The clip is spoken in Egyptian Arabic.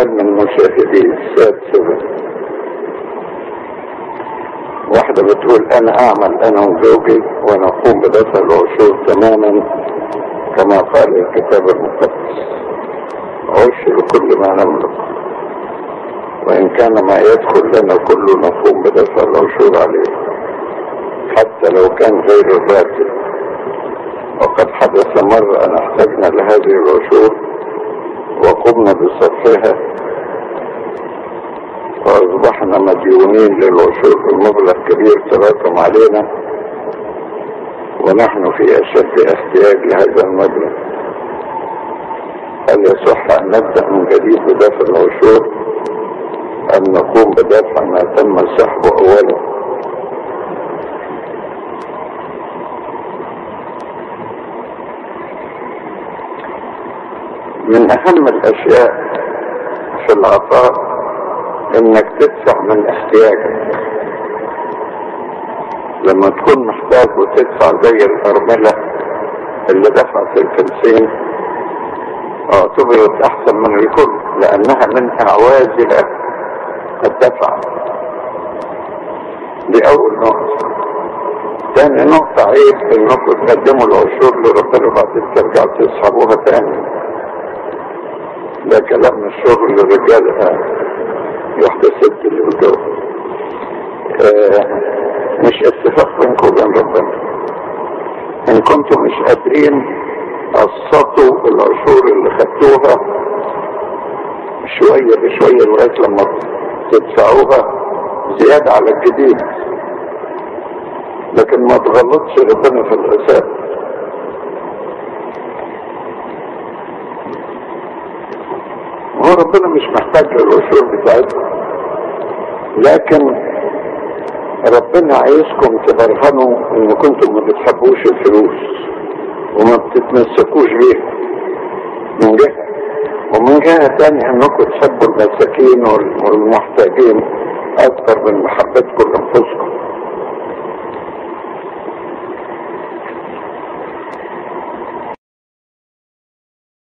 سؤال من مشاهدي الساد سبع واحدة بتقول أنا أعمل أنا وزوجي ونقوم بدفع العشور تماما كما قال الكتاب المقدس عشر كل ما نملك وإن كان ما يدخل لنا كله نقوم بدفع العشور عليه حتى لو كان غير الراتب وقد حدث مرة أن احتجنا لهذه العشور وقمنا بصرفها وأصبحنا مديونين للعشور بمبلغ كبير تراكم علينا ونحن في أشد احتياج لهذا المبلغ هل يصح أن نبدأ من جديد بدفع العشور أم نقوم بدفع ما تم سحبه أولا من أهم الأشياء في العطاء إنك تدفع من احتياجك لما تكون محتاج وتدفع زي الأرملة اللي دفعت الخمسين اعتبرت أحسن من الكل لأنها من أعوازها الدفع دي أول نقطة تاني نقطة عيب انكم تقدموا العشور لربنا بعد ترجعوا تسحبوها تاني ده كلام من الشغل للرجال واحدة ست اللي بتجوز آه مش اتفاق بينكم وبين ربنا ان كنتم مش قادرين قسطوا العشور اللي خدتوها شوية بشوية لغاية لما تدفعوها زيادة على الجديد لكن ما تغلطش ربنا في الحساب هو ربنا مش محتاج للعشور بتاعتكم لكن ربنا عايزكم تبرهنوا ان كنتم ما بتحبوش الفلوس وما بتتمسكوش بيها من جهة ومن جهة تانية انكم تحبوا المساكين والمحتاجين اكثر من محبتكم لانفسكم